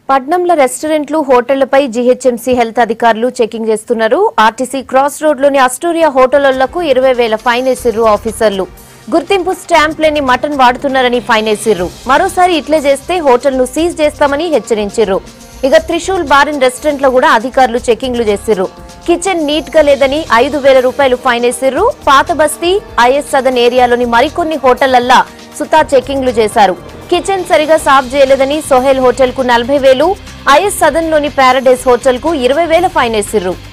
పట్నంలో రెస్టారెంట్లు హోటళ్లపై జీహెచ్ఎంసీ హెల్త్ అధికారులు చెకింగ్ చేస్తున్నారు ఆర్టీసీ క్రాస్ రోడ్లోని అస్టోరియా హోటళ్లకు ఇరవై వేల ఫైన్ వేసిర్రు ఆఫీసర్లు గుర్తింపు స్టాంప్ లేని మటన్ వాడుతున్నారని ఫైన్ వేసిర్రు మరోసారి ఇట్లే చేస్తే హోటల్ను సీజ్ చేస్తామని హెచ్చరించిర్రు ఇక త్రిశూల్ బార్ అండ్ రెస్టారెంట్ లో కూడా అధికారులు చెకింగ్లు చేసిర్రు కిచెన్ నీట్ గా లేదని ఐదు వేల రూపాయలు ఫైన్ వేసిర్రు పాత బస్తీ ఐఎస్ సదన్ ఏరియాలోని మరికొన్ని హోటళ్లల్లా సుతా చెకింగ్లు చేశారు కిచెన్ సరిగా సాఫ్ చేయలేదని సోహెల్ హోటల్ కు నలభై వేలు ఐఎస్ సదన్ లోని పారడైజ్ హోటల్ కు ఇరవై వేల ఫైన్ వేసిర్రు